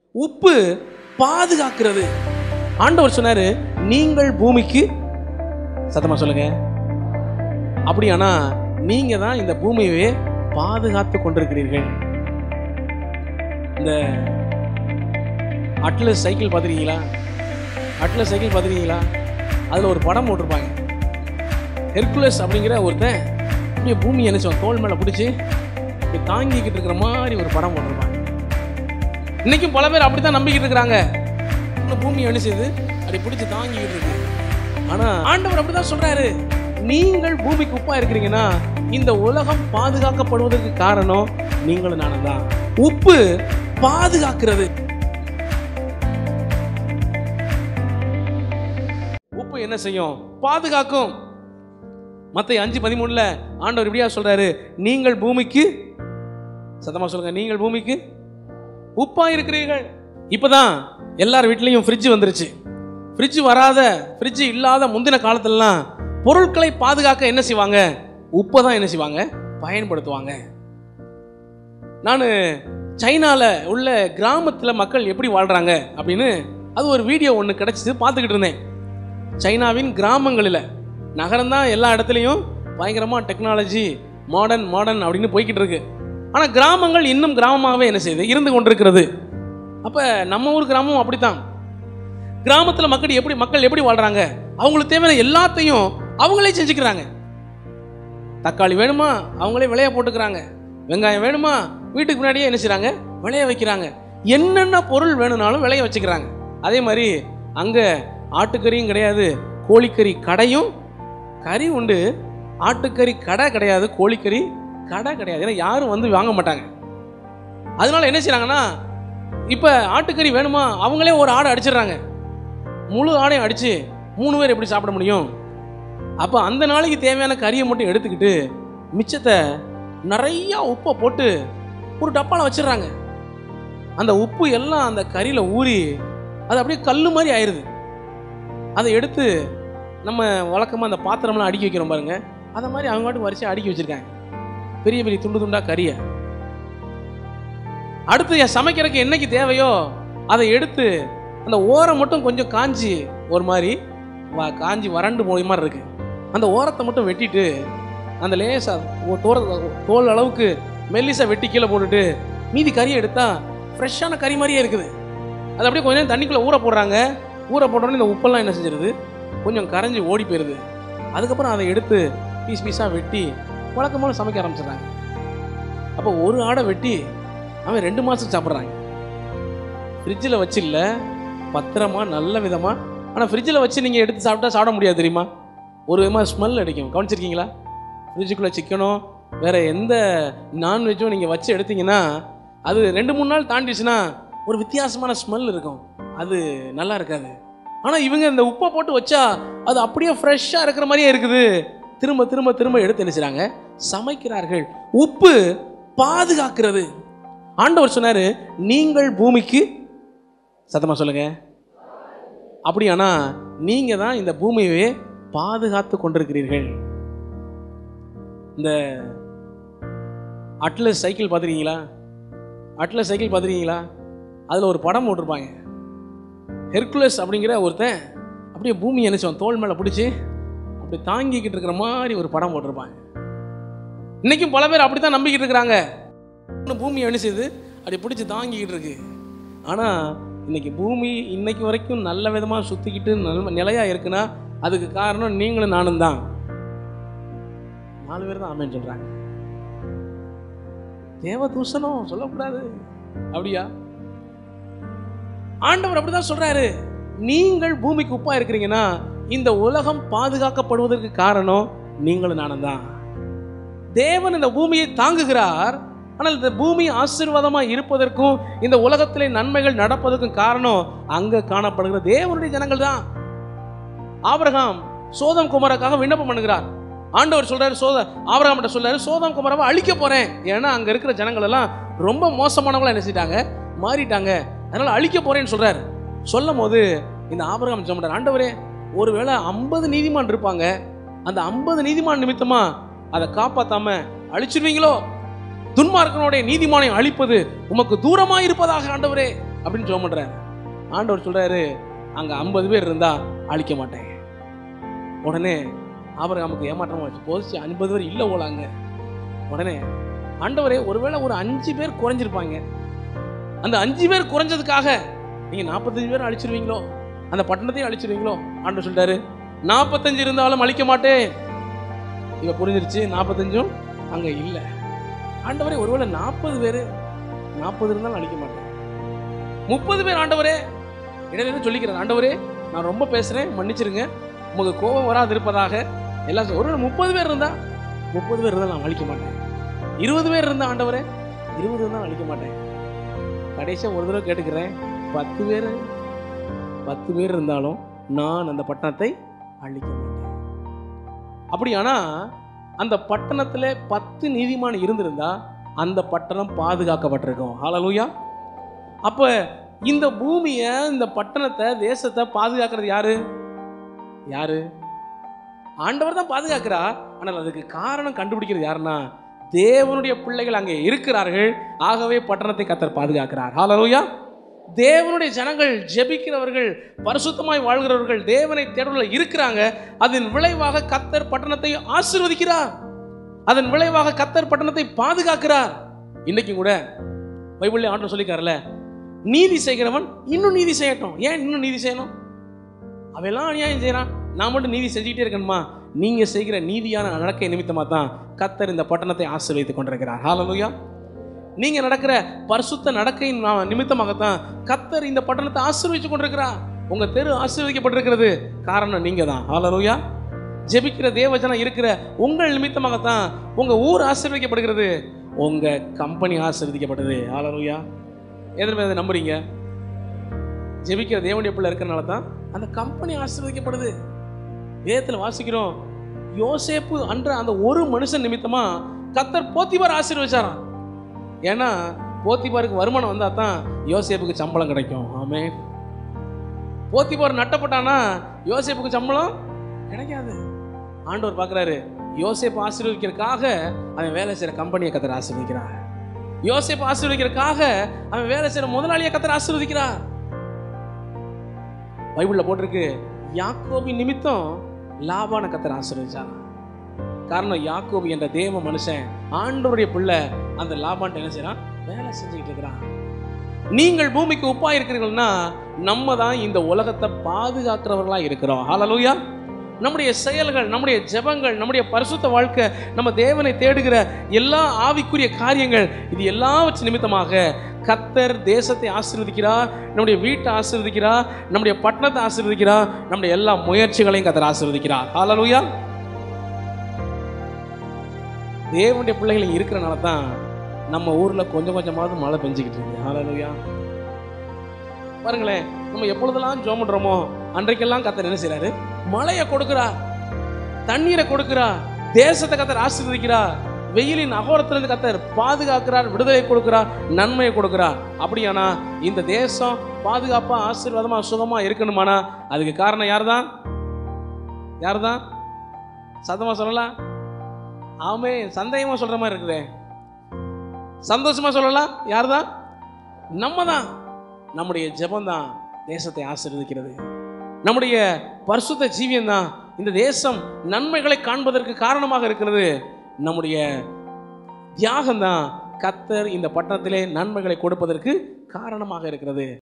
உப்பு பாதுகாக்கிறது ஆண்டவர் சொன்னாரு நீங்கள் பூமிக்கு சத்தமா சொல்லுங்க அப்படியானா நீங்க தான் இந்த பூமியவே பாதுகாத்து கொண்டிருக்கிறீர்கள் இந்த அட்லஸ் சைக்கிள் பார்த்துருக்கீங்களா அட்லஸ் சைக்கிள் பார்த்துருக்கீங்களா அதில் ஒரு படம் போட்டிருப்பாங்க ஹெர்குலஸ் அப்படிங்கிற ஒருத்தன் அப்படியே பூமி நினைச்சோம் தோல் மேலே பிடிச்சி இப்படி தாங்கிக்கிட்டு இருக்கிற மாதிரி ஒரு படம் போட்டிருப்பாங்க இன்னைக்கும் பல பேர் அப்படி தான் நம்பிக்கிட்டு இருக்கிறாங்க இந்த பூமி என்ன செய்யுது அப்படி பிடிச்சி தாங்கிக்கிட்டு இருக்கு ஆனா ஆண்டவர் அப்படிதான் சொல்றாரு நீங்கள் பூமிக்கு உப்பா இருக்கிறீங்கன்னா இந்த உலகம் பாதுகாக்கப்படுவதற்கு காரணம் நீங்களும் நானும் தான் உப்பு பாதுகாக்கிறது உப்பு என்ன செய்யும் பாதுகாக்கும் மத்த அஞ்சு பதிமூணுல ஆண்டவர் இப்படியா சொல்றாரு நீங்கள் பூமிக்கு சத்தமா சொல்லுங்க நீங்கள் பூமிக்கு உப்பா இருக்கிறீர்கள் இப்பதான் எல்லார் வீட்லயும் ஃப்ரிட்ஜ் வந்துருச்சு ஃப்ரிட்ஜ் வராத ஃப்ரிட்ஜ் இல்லாத முந்தின காலத்துலலாம் பொருட்களை பாதுகாக்க என்ன செய்வாங்க உப்பை தான் என்ன செய்வாங்க பயன்படுத்துவாங்க நான் சைனால உள்ள கிராமத்தில் மக்கள் எப்படி வாழ்றாங்க அப்படின்னு அது ஒரு வீடியோ ஒன்று கிடச்சிது பார்த்துக்கிட்டு இருந்தேன் சைனாவின் கிராமங்களில் நகரம்தான் எல்லா இடத்துலையும் பயங்கரமாக டெக்னாலஜி மாடர்ன் மாடர்ன் அப்படின்னு போய்கிட்டு இருக்கு ஆனால் கிராமங்கள் இன்னும் கிராமமாகவே என்ன செய்யுது இருந்து கொண்டிருக்கிறது அப்போ நம்ம ஊர் கிராமம் அப்படித்தான் கிராமத்தில் மக்கள் எப்படி மக்கள் எப்படி வாழ்றாங்க அவங்களுக்கு தேவையான எல்லாத்தையும் அவங்களே செஞ்சுக்கிறாங்க தக்காளி வேணுமா அவங்களே விளைய போட்டுக்கிறாங்க வெங்காயம் வேணுமா வீட்டுக்கு முன்னாடியே என்ன செய்றாங்க விளைய வைக்கிறாங்க என்னென்ன பொருள் வேணும்னாலும் விளைய வச்சுக்கிறாங்க அதே மாதிரி அங்கே ஆட்டுக்கறியும் கிடையாது கோழிக்கறி கடையும் கறி உண்டு ஆட்டுக்கறி கடை கிடையாது கோழிக்கறி கடை கிடையாது ஏன்னா யாரும் வந்து வாங்க மாட்டாங்க அதனால என்ன செய்றாங்கன்னா இப்போ ஆட்டுக்கறி வேணுமா அவங்களே ஒரு ஆடை அடிச்சிடுறாங்க முழு ஆடையும் அடித்து மூணு பேர் எப்படி சாப்பிட முடியும் அப்போ அந்த நாளைக்கு தேவையான கறியை மட்டும் எடுத்துக்கிட்டு மிச்சத்தை நிறையா உப்பை போட்டு ஒரு டப்பாவில் வச்சிடுறாங்க அந்த உப்பு எல்லாம் அந்த கறியில் ஊறி அது அப்படியே கல் மாதிரி ஆயிடுது அதை எடுத்து நம்ம வழக்கமாக அந்த பாத்திரம்லாம் அடுக்கி வைக்கிறோம் பாருங்க அதை மாதிரி அவங்க பாட்டுக்கு வரிசையாக அடுக்கி வச்சிருக்காங்க பெரிய பெரிய துண்டு துண்டா கறியை அடுத்து என் சமைக்கிறதுக்கு என்னைக்கு தேவையோ அதை எடுத்து அந்த ஓரம் மட்டும் கொஞ்சம் காஞ்சி ஒரு மாதிரி வ- காஞ்சி வறண்டு போய் மாதிரி இருக்கு அந்த ஓரத்தை மட்டும் வெட்டிட்டு அந்த லேசா ஒ- தோர தோல் அளவுக்கு மெல்லிசா வெட்டி கீழே போட்டுட்டு மீதி கறியை எடுத்தா ஃப்ரெஷ்ஷான கறி மாதிரியே இருக்குது அது அப்படியே கொஞ்சம் நேரம் தண்ணிக்குள்ளே ஊற போடுறாங்க ஊற போட்டோன்னே இந்த உப்பெல்லாம் என்ன செஞ்சிருது கொஞ்சம் கரைஞ்சி ஓடி போயிடுது அதுக்கப்புறம் அதை எடுத்து பீஸ் பீஸாக வெட்டி வழக்கமாக சமைக்க ஆரம்பிச்சிடுறாங்க அப்போ ஒரு ஆடை வெட்டி அவன் ரெண்டு மாதம் சாப்பிட்றாங்க ஃப்ரிட்ஜில் வச்சு இல்லை பத்திரமா நல்ல விதமாக ஆனால் ஃப்ரிட்ஜில் வச்சு நீங்கள் எடுத்து சாப்பிட்டா சாப்பிட முடியாது தெரியுமா ஒரு விதமாக ஸ்மெல் அடிக்கும் கவனிச்சிருக்கீங்களா ஃப்ரிட்ஜுக்குள்ளே சிக்கனோ வேறு எந்த நான்வெஜ்ஜும் நீங்கள் வச்சு எடுத்தீங்கன்னா அது ரெண்டு மூணு நாள் தாண்டிச்சுன்னா ஒரு வித்தியாசமான ஸ்மெல் இருக்கும் அது நல்லா இருக்காது ஆனால் இவங்க இந்த உப்பை போட்டு வச்சா அது அப்படியே ஃப்ரெஷ்ஷாக இருக்கிற மாதிரியே இருக்குது திரும்ப திரும்ப திரும்ப எடுத்து என்ன செய்றாங்க சமைக்கிறார்கள் உப்பு பாதுகாக்கிறது ஆண்டவர் சொன்னாரு நீங்கள் பூமிக்கு சத்தமா சொல்லுங்க அப்படியானா நீங்க தான் இந்த பூமியவே பாதுகாத்து கொண்டிருக்கிறீர்கள் இந்த அட்லஸ் சைக்கிள் பார்த்துருக்கீங்களா அட்லஸ் சைக்கிள் பார்த்துருக்கீங்களா அதில் ஒரு படம் போட்டிருப்பாங்க ஹெர்குலஸ் அப்படிங்கிற ஒருத்தன் அப்படியே பூமி நினைச்சோம் தோல் மேலே பிடிச்சி அப்படி தாங்கிக்கிட்டு இருக்கிற மாதிரி ஒரு படம் போட்டிருப்பாங்க இன்னைக்கும் பல பேர் அப்படி தான் நம்பிக்கிட்டு இருக்கிறாங்க பூமி என்ன செய்யுது அப்படி பிடிச்சி தாங்கிக்கிட்டு இருக்கு ஆனால் இன்னைக்கு பூமி இன்னைக்கு வரைக்கும் நல்ல விதமாக சுற்றிக்கிட்டு நல்ல நிலையாக இருக்குன்னா அதுக்கு காரணம் நீங்களும் நானும் தான் நாலு பேர் தான் ஆமேன்னு சொல்கிறாங்க தேவ தூஷணம் சொல்லக்கூடாது அப்படியா ஆண்டவர் அப்படிதான் சொல்றாரு நீங்கள் பூமிக்கு உப்பா இருக்கிறீங்கன்னா இந்த உலகம் பாதுகாக்கப்படுவதற்கு காரணம் நீங்களும் நானும் தான் தேவன் இந்த பூமியை தாங்குகிறார் ஆனால் இந்த பூமி ஆசீர்வாதமா இருப்பதற்கும் இந்த உலகத்திலே நன்மைகள் நடப்பதற்கும் காரணம் அங்க காணப்படுகிற தேவனுடைய ஜனங்கள் தான் ஆபிரகாம் சோதம் குமாரக்காக விண்ணப்பம் பண்ணுகிறார் ஆண்டவர் சொல்றாரு சோத ஆபிரகாம் சொல்றாரு சோதம் குமாரவை அழிக்க போறேன் ஏன்னா அங்க இருக்கிற ஜனங்கள் எல்லாம் ரொம்ப மோசமானவங்களா என்ன செஞ்சிட்டாங்க மாறிட்டாங்க அதனால அழிக்க போறேன்னு சொல்றாரு சொல்லும் போது இந்த ஆபிரகாம் சொல்றாரு ஆண்டவரே ஒருவேளை ஐம்பது நீதிமான் இருப்பாங்க அந்த ஐம்பது நீதிமான் நிமித்தமா அதை காப்பாத்தாம அழிச்சிருவீங்களோ துன்மார்க்கனுடைய நீதிமானை அழிப்பது உமக்கு தூரமாய் இருப்பதாக ஆண்டவரே அப்படின்னு ஜோம் பண்றாரு ஆண்டவர் சொல்றாரு அங்க ஐம்பது பேர் இருந்தா அழிக்க மாட்டேன் உடனே அவர் நமக்கு ஏமாற்றமா வச்சு போதிச்சு ஐம்பது பேர் இல்லை போலாங்க உடனே ஆண்டவரே ஒருவேளை ஒரு அஞ்சு பேர் குறைஞ்சிருப்பாங்க அந்த அஞ்சு பேர் குறைஞ்சதுக்காக நீங்க நாற்பத்தஞ்சு பேர் அழிச்சிருவீங்களோ அந்த பட்டணத்தையும் அழிச்சிருவீங்களோ ஆண்டவர் சொல்லிட்டாரு நாற்பத்தஞ்சு இருந்தாலும் அழிக்க மாட்டேன் இவ புரிஞ்சிருச்சு நாற்பத்தஞ்சும் அங்க இல்லை ஆண்டவரே ஒருவேளை நாற்பது பேர் நாற்பது இருந்தாலும் அழிக்க மாட்டேன் முப்பது பேர் ஆண்டவரே இடையில சொல்லிக்கிறேன் ஆண்டவரே நான் ரொம்ப பேசுறேன் மன்னிச்சிருங்க உங்களுக்கு கோபம் வராது இருப்பதாக எல்லாம் சொல்~ ஒருவேளை முப்பது பேர் இருந்தா முப்பது பேர் இருந்தால் நான் அழிக்க மாட்டேன் இருபது பேர் இருந்தா ஆண்டவரே இருபது இருந்தால் அழிக்க மாட்டேன் கடைசியாக ஒரு தடவை கேட்டுக்கிறேன் பத்து பேர் பத்து பேர் இருந்தாலும் நான் அந்த பட்டணத்தை அழிக்க மாட்டேன் அப்படியானா அந்த பட்டணத்துல பத்து நீதிமான் இருந்திருந்தா அந்த பட்டணம் பாதுகாக்கப்பட்டிருக்கும் ஹalleluya அப்ப இந்த பூமியை இந்த பட்டணத்தை தேசத்தை பாதுகாக்கிறது யாரு யாரு ஆண்டவர் தான் பாதுகாக்கிறார் ஆனால் அதுக்கு காரணம் கண்டுபிடிக்கிறது யாருன்னா தேவனுடைய பிள்ளைகள் அங்கே இருக்கிறார்கள் ஆகவே பட்டணத்தை கத்தர் பாதுகாக்கிறார் ஹalleluya தேவனுடைய ஜனங்கள் ஜெபிக்கிறவர்கள் பரிசுத்தமாய் வாழ்கிறவர்கள் தேவனை தேடுவதில் இருக்கிறாங்க அதன் விளைவாக கத்தர் பட்டணத்தை ஆசீர்வதிக்கிறார் அதன் விளைவாக கத்தர் பட்டணத்தை பாதுகாக்கிறார் இன்னைக்கும் கூட பைபிள்ல ஆண்டவர் சொல்லிக்காரல நீதி செய்கிறவன் இன்னும் நீதி செய்யட்டும் ஏன் இன்னும் நீதி செய்யணும் அவெல்லாம் அநியாயம் செய்கிறான் நான் மட்டும் நீதி செஞ்சுக்கிட்டே இருக்கணுமா நீங்க செய்கிற நீதியான நடக்கை நிமித்தமாக தான் கத்தர் இந்த பட்டணத்தை ஆசீர்வதித்துக் கொண்டிருக்கிறார் ஹalleluya நீங்க நடக்கிற பரிசுத்த நடக்கையின் நா- நிமித்தமாகத்தான் கத்தர் இந்த பட்டணத்தை ஆசீர்வதித்துக் கொண்டிருக்கிறார் உங்க தெரு ஆசீர்வதிக்கப்பட்டிருக்கிறது காரணம் நீங்க தான் ஹalleluya ஜெபிக்கிற தேவஜனம் இருக்கிற உங்கள் நிமித்தமாகத்தான் உங்க ஊர் ஆசீர்வதிக்கப்படுகிறது உங்க கம்பெனி ஆசீர்வதிக்கப்படுது ஹalleluya எத்தனை பேர் இதை நம்புறீங்க ஜெபிக்கிற தேவனுடைய பிள்ளை இருக்கிறனால தான் அந்த கம்பெனி ஆசீர்வதிக்கப்படுது வேதத்தில் வாசிக்கிறோம் யோசேப்பு அன்ற அந்த ஒரு மனுஷன் நிமித்தமா கத்தர் போத்திபார் ஆசீர்வதிச்சாராம் ஏன்னா போத்திபாருக்கு வருமானம் வந்தா தான் யோசேப்புக்கு சம்பளம் கிடைக்கும் ஆமே போத்திபார் நட்டப்பட்டானா யோசேப்புக்கு சம்பளம் கிடைக்காது ஆண்டவர் பார்க்குறாரு யோசேப்பு ஆசீர்வதிக்கிறதுக்காக அவன் வேலை செய்கிற கம்பெனியை கத்தர் ஆசீர்வதிக்கிறார் யோசேப்பு ஆசீர்வதிக்கிறதுக்காக அவன் வேலை செய்கிற முதலாளியை கத்தர் ஆசீர்வதிக்கிறார் பைபிளில் போட்டிருக்கு யாக்கோபின் நிமித்தம் லாபான கத்தர் ஆசீர்வதிச்சார் காரணம் யாக்கோபு என்ற தேவ மனுஷன் ஆண்டவருடைய பிள்ளை அந்த லாபான்ட்ட என்ன செய்றான் வேலை செஞ்சுக்கிட்டு இருக்கிறான் நீங்கள் பூமிக்கு உப்பா இருக்கிறீர்கள்னா நம்ம தான் இந்த உலகத்தை பாதுகாக்கிறவர்களா இருக்கிறோம் ஹalleluya நம்முடைய செயல்கள் நம்முடைய ஜெபங்கள் நம்முடைய பரிசுத்த வாழ்க்கை நம்ம தேவனை தேடுகிற எல்லா ஆவிக்குரிய காரியங்கள் இது எல்லாவற்று நிமித்தமாக கத்தர் தேசத்தை ஆசீர்வதிக்கிறார் நம்முடைய வீட்டை ஆசீர்வதிக்கிறார் நம்முடைய பட்டணத்தை ஆசீர்வதிக்கிறார் நம்முடைய எல்லா முயற்சிகளையும் கத்தர் ஆசீர்வதிக்கிறார் ஹalleluya தேவனுடைய பிள்ளைகள் இருக்கிறனால தான் நம்ம ஊர்ல கொஞ்சம் கொஞ்சமாவது மழை பெஞ்சுக்கிட்டு இருக்கு ஹalleluya பாருங்களேன் நம்ம எப்பொழுதெல்லாம் ஜோம் பண்றோமோ அன்றைக்கெல்லாம் கத்தர் என்ன செய்றாரு மழையை கொடுக்கிறார் தண்ணீரை கொடுக்கிறார் தேசத்தை கத்தர் ஆசீர்வதிக்கிறார் வெயிலின் அகோரத்திலிருந்து கத்தர் பாதுகாக்கிறார் விடுதலை கொடுக்கிறார் நன்மையை கொடுக்கிறார் அப்படியானா இந்த தேசம் பாதுகாப்பா ஆசீர்வாதமா சுகமா இருக்கணுமானா அதுக்கு காரணம் யார்தான் யார்தான் சத்தமா சொல்லலாம் ஆமே சந்தேகமா சொல்ற மாதிரி இருக்குதே சந்தோஷமா சொல்லலாம் யார்தான் நம்ம தான் நம்முடைய ஜெபம் தான் தேசத்தை ஆசீர்வதிக்கிறது நம்முடைய பரிசுத்த ஜீவியம் தான் இந்த தேசம் நன்மைகளை காண்பதற்கு காரணமாக இருக்கிறது நம்முடைய தியாகம் தான் கத்தர் இந்த பட்டணத்திலே நன்மைகளை கொடுப்பதற்கு காரணமாக இருக்கிறது